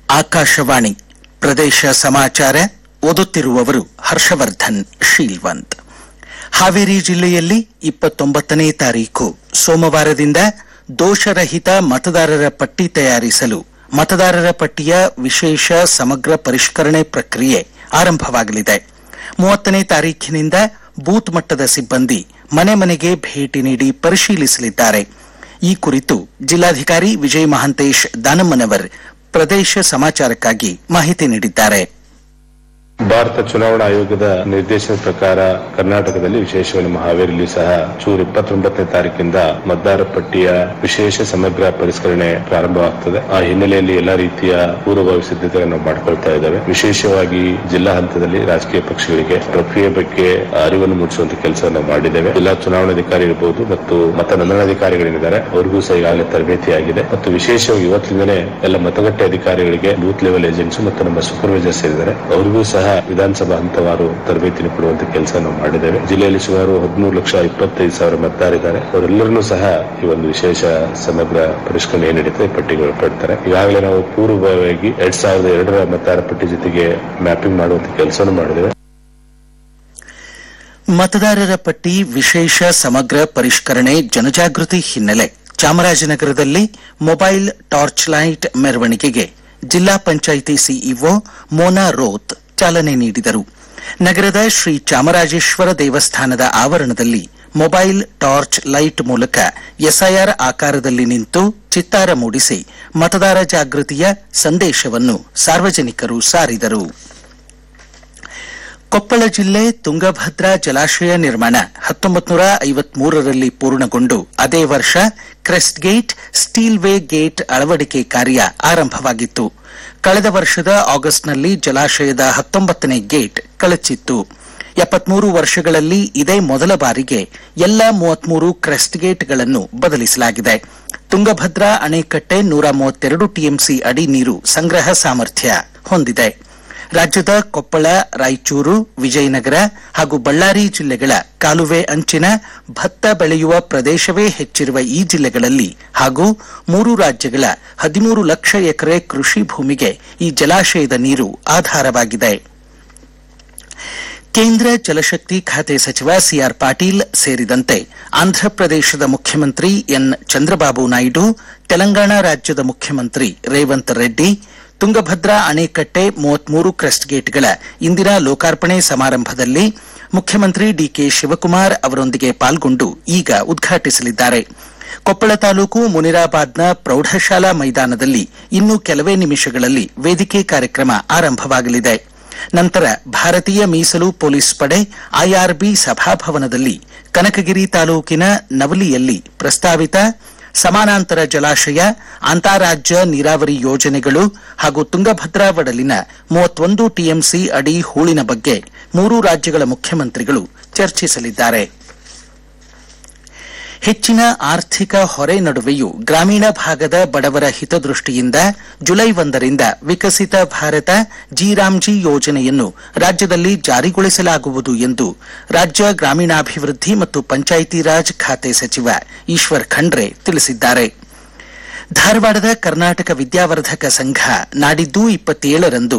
ಆಕಾಶವಾಣಿ ಪ್ರದೇಶ ಸಮಾಚಾರ ಓದುತ್ತಿರುವವರು ಹರ್ಷವರ್ಧನ್ ಶೀಲ್ವಂತ್ ಹಾವೇರಿ ಜಿಲ್ಲೆಯಲ್ಲಿ ಇಪ್ಪತ್ತೊಂಬತ್ತನೇ ತಾರೀಕು ಸೋಮವಾರದಿಂದ ದೋಷರಹಿತ ಮತದಾರರ ಪಟ್ಟಿ ತಯಾರಿಸಲು ಮತದಾರರ ಪಟ್ಟಿಯ ವಿಶೇಷ ಸಮಗ್ರ ಪರಿಷ್ಕರಣೆ ಪ್ರಕ್ರಿಯೆ ಆರಂಭವಾಗಲಿದೆ ಮೂವತ್ತನೇ ತಾರೀಖಿನಿಂದ ಬೂತ್ ಮಟ್ಟದ ಸಿಬ್ಬಂದಿ ಮನೆ ಮನೆಗೆ ಭೇಟಿ ನೀಡಿ ಪರಿಶೀಲಿಸಲಿದ್ದಾರೆ ಈ ಕುರಿತು ಜಿಲ್ಲಾಧಿಕಾರಿ ವಿಜಯ್ ಮಹಾಂತೇಶ್ ದಾನಮ್ಮನವರ್ ಪ್ರದೇಶ ಸಮಾಚಾರಕ್ಕಾಗಿ ಮಾಹಿತಿ ನೀಡಿದ್ದಾರೆ ಭಾರತ ಚುನಾವಣಾ ಆಯೋಗದ ನಿರ್ದೇಶನದ ಪ್ರಕಾರ ಕರ್ನಾಟಕದಲ್ಲಿ ವಿಶೇಷವಾಗಿ ನಮ್ಮ ಹಾವೇರಿಯಲ್ಲಿ ಸಹ ಜೂನ್ ಇಪ್ಪತ್ತೊಂಬತ್ತನೇ ತಾರೀಕಿಂದ ಮತದಾರ ಪಟ್ಟಿಯ ವಿಶೇಷ ಸಮಗ್ರ ಪರಿಷ್ಕರಣೆ ಪ್ರಾರಂಭವಾಗ್ತದೆ ಆ ಹಿನ್ನೆಲೆಯಲ್ಲಿ ಎಲ್ಲಾ ರೀತಿಯ ಪೂರ್ವಭಾವಿ ಸಿದ್ಧತೆಗಳನ್ನು ನಾವು ಮಾಡ್ಕೊಳ್ತಾ ಇದ್ದೇವೆ ವಿಶೇಷವಾಗಿ ಜಿಲ್ಲಾ ಹಂತದಲ್ಲಿ ರಾಜಕೀಯ ಪಕ್ಷಗಳಿಗೆ ಪ್ರಕ್ರಿಯೆ ಬಗ್ಗೆ ಅರಿವನ್ನು ಮೂಡಿಸುವಂತ ಕೆಲಸವನ್ನು ಮಾಡಿದ್ದೇವೆ ಜಿಲ್ಲಾ ಚುನಾವಣಾಧಿಕಾರಿ ಇರಬಹುದು ಮತ್ತು ಮತ ನೋಂದಣಾಧಿಕಾರಿಗಳೇನಿದ್ದಾರೆ ಅವರಿಗೂ ಸಹ ಈಗಾಗಲೇ ತರಬೇತಿ ಆಗಿದೆ ಮತ್ತು ವಿಶೇಷವಾಗಿ ಇವತ್ತಿಂದಲೇ ಎಲ್ಲ ಮತಗಟ್ಟೆ ಅಧಿಕಾರಿಗಳಿಗೆ ಬೂತ್ ಲೆವೆಲ್ ಏಜೆಂಟ್ಸ್ ಮತ್ತು ನಮ್ಮ ಸೂಪರ್ವೈಸರ್ಸ್ ಇದ್ದಾರೆ ಅವರಿಗೂ ಸಹ ವಿಧಾನಸಭಾ ಹಂತವಾರು ತರಬೇತಿ ಕೊಡುವಂತ ಕೆಲಸ ನಾವು ಮಾಡಿದ್ದೇವೆ ಜಿಲ್ಲೆಯಲ್ಲಿ ಸುಮಾರು ಹದಿಮೂರು ಲಕ್ಷ ಇಪ್ಪತ್ತೈದು ಸಾವಿರ ಮತದಾರಿದ್ದಾರೆ ಅವರೆಲ್ಲರನ್ನೂ ಸಹ ಈ ಒಂದು ವಿಶೇಷ ಸಮಗ್ರ ಪರಿಷ್ಕರಣೆ ಏನ್ ನಡೀತದೆ ಪಟ್ಟಿಗಳು ಪಡ್ತಾರೆ ಈಗಾಗಲೇ ನಾವು ಪೂರ್ವಭಾವಿಯಾಗಿ ಎರಡ್ ಸಾವಿರದ ಎರಡರ ಮತದಾರ ಪಟ್ಟಿ ಜೊತೆಗೆ ಮ್ಯಾಪಿಂಗ್ ಮಾಡುವಂತ ಕೆಲಸವನ್ನು ಮಾಡಿದ್ದೇವೆ ಮತದಾರರ ಪಟ್ಟಿ ವಿಶೇಷ ಸಮಗ್ರ ಪರಿಷ್ಕರಣೆ ಜನಜಾಗೃತಿ ಹಿನ್ನೆಲೆ ಚಾಮರಾಜನಗರದಲ್ಲಿ ಮೊಬೈಲ್ ಟಾರ್ಚ್ ಲೈಟ್ ಮೆರವಣಿಗೆಗೆ ಜಿಲ್ಲಾ ಪಂಚಾಯಿತಿ ಸಿಇಒ ಮೋನಾ ರೋತ್ ಚಾಲನೆ ನೀಡಿದರು ನಗರದ ಶ್ರೀ ಚಾಮರಾಜೇಶ್ವರ ದೇವಸ್ಥಾನದ ಆವರಣದಲ್ಲಿ ಮೊಬೈಲ್ ಟಾರ್ಚ್ ಲೈಟ್ ಮೂಲಕ ಎಸ್ಐಆರ್ ಆಕಾರದಲ್ಲಿ ನಿಂತು ಚಿತ್ತಾರ ಮೂಡಿಸಿ ಮತದಾರ ಜಾಗೃತಿಯ ಸಂದೇಶವನ್ನು ಸಾರ್ವಜನಿಕರು ಸಾರಿದರು ಕೊಪ್ಪಳ ಜಿಲ್ಲೆ ತುಂಗಭದ್ರಾ ಜಲಾಶಯ ನಿರ್ಮಾಣ ಹತ್ತೊಂಬತ್ತು ನೂರ ಐವತ್ಮೂರರಲ್ಲಿ ಪೂರ್ಣಗೊಂಡು ಅದೇ ವರ್ಷ crest gate steel way gate ಅಳವಡಿಕೆ ಕಾರ್ಯ ಆರಂಭವಾಗಿತ್ತು ಕಳೆದ ವರ್ಷದ ಆಗಸ್ಟ್ನಲ್ಲಿ ಜಲಾಶಯದ ಹತ್ತೊಂಬತ್ತನೇ ಗೇಟ್ ಕಳಚಿತ್ತು ಎಪ್ಪತ್ಮೂರು ವರ್ಷಗಳಲ್ಲಿ ಇದೇ ಮೊದಲ ಬಾರಿಗೆ ಎಲ್ಲ ಮೂವತ್ಮೂರು ಕ್ರೆಸ್ಟ್ ಗೇಟ್ಗಳನ್ನು ಬದಲಿಸಲಾಗಿದೆ ತುಂಗಭದ್ರಾ ಅಣೆಕಟ್ಟೆ ನೂರ ಮೂವತ್ತೆರಡು ಟಿಎಂಸಿ ಅಡಿ ನೀರು ಸಂಗ್ರಹ ಸಾಮರ್ಥ್ಯ ಹೊಂದಿದೆ ರಾಜ್ಯದ ಕೊಪ್ಪಳ ರಾಯಚೂರು ವಿಜಯನಗರ ಹಾಗೂ ಬಳ್ಳಾರಿ ಜಿಲ್ಲೆಗಳ ಕಾಲುವೆ ಅಂಚಿನ ಭತ್ತ ಬೆಳೆಯುವ ಪ್ರದೇಶವೇ ಹೆಚ್ಚಿರುವ ಈ ಜಿಲ್ಲೆಗಳಲ್ಲಿ ಹಾಗೂ ಮೂರು ರಾಜ್ಯಗಳ ಹದಿಮೂರು ಲಕ್ಷ ಎಕರೆ ಕೃಷಿ ಭೂಮಿಗೆ ಈ ಜಲಾಶಯದ ನೀರು ಆಧಾರವಾಗಿದೆ ಕೇಂದ್ರ ಜಲಶಕ್ತಿ ಖಾತೆ ಸಚಿವ ಸಿಆರ್ ಪಾಟೀಲ್ ಸೇರಿದಂತೆ ಆಂಧ್ರಪ್ರದೇಶದ ಮುಖ್ಯಮಂತ್ರಿ ಎನ್ ಚಂದ್ರಬಾಬು ನಾಯ್ಡು ತೆಲಂಗಾಣ ರಾಜ್ಯದ ಮುಖ್ಯಮಂತ್ರಿ ರೇವಂತ್ ರೆಡ್ಡಿ ತುಂಗಭದ್ರಾ ಅಣೆಕಟ್ಟೆ ಮೂವತ್ಮೂರು ಕ್ರೆಸ್ಟ್ ಗೇಟ್ಗಳ ಇಂದಿನ ಲೋಕಾರ್ಪಣೆ ಸಮಾರಂಭದಲ್ಲಿ ಮುಖ್ಯಮಂತ್ರಿ ಡಿಕೆ ಶಿವಕುಮಾರ್ ಅವರೊಂದಿಗೆ ಪಾಲ್ಗೊಂಡು ಈಗ ಉದ್ಘಾಟಿಸಲಿದ್ದಾರೆ ಕೊಪ್ಪಳ ತಾಲೂಕು ಮುನಿರಾಬಾದ್ನ ಪ್ರೌಢಶಾಲಾ ಮೈದಾನದಲ್ಲಿ ಇನ್ನು ಕೆಲವೇ ನಿಮಿಷಗಳಲ್ಲಿ ವೇದಿಕೆ ಕಾರ್ಯಕ್ರಮ ಆರಂಭವಾಗಲಿದೆ ನಂತರ ಭಾರತೀಯ ಮೀಸಲು ಪೊಲೀಸ್ ಪಡೆ ಐಆರ್ಬಿ ಸಭಾಭವನದಲ್ಲಿ ಕನಕಗಿರಿ ತಾಲೂಕಿನ ನವಲಿಯಲ್ಲಿ ಪ್ರಸ್ತಾವಿತ ಸಮಾನಾಂತರ ಜಲಾಶಯ ಅಂತಾರಾಜ್ಯ ನೀರಾವರಿ ಯೋಜನೆಗಳು ಹಾಗೂ ತುಂಗಭದ್ರಾ ಒಡಲಿನ ಮೂವತ್ತೊಂದು ಟಿಎಂಸಿ ಅಡಿ ಹೂಳಿನ ಬಗ್ಗೆ ಮೂರೂ ರಾಜ್ಯಗಳ ಮುಖ್ಯಮಂತ್ರಿಗಳು ಚರ್ಚಿಸಲಿದ್ದಾರೆ ಹೆಚ್ಚಿನ ಆರ್ಥಿಕ ಹೊರೆ ನಡುವೆಯೂ ಗ್ರಾಮೀಣ ಭಾಗದ ಬಡವರ ಹಿತದೃಷ್ಟಿಯಿಂದ ಜುಲೈ ಒಂದರಿಂದ ವಿಕಸಿತ ಭಾರತ ಜಿರಾಮ್ಜಿ ಯೋಜನೆಯನ್ನು ರಾಜ್ಯದಲ್ಲಿ ಜಾರಿಗೊಳಿಸಲಾಗುವುದು ಎಂದು ರಾಜ್ಯ ಗ್ರಾಮೀಣಾಭಿವೃದ್ಧಿ ಮತ್ತು ಪಂಚಾಯಿತಿ ರಾಜ್ ಖಾತೆ ಸಚಿವ ಈಶ್ವರ್ ಖಂಡ್ರೆ ತಿಳಿಸಿದ್ದಾರೆ ಧಾರವಾಡದ ಕರ್ನಾಟಕ ವಿದ್ಯಾವರ್ಧಕ ಸಂಘ ನಾಡಿದ್ದು ಇಪ್ಪತ್ತೇಳರಂದು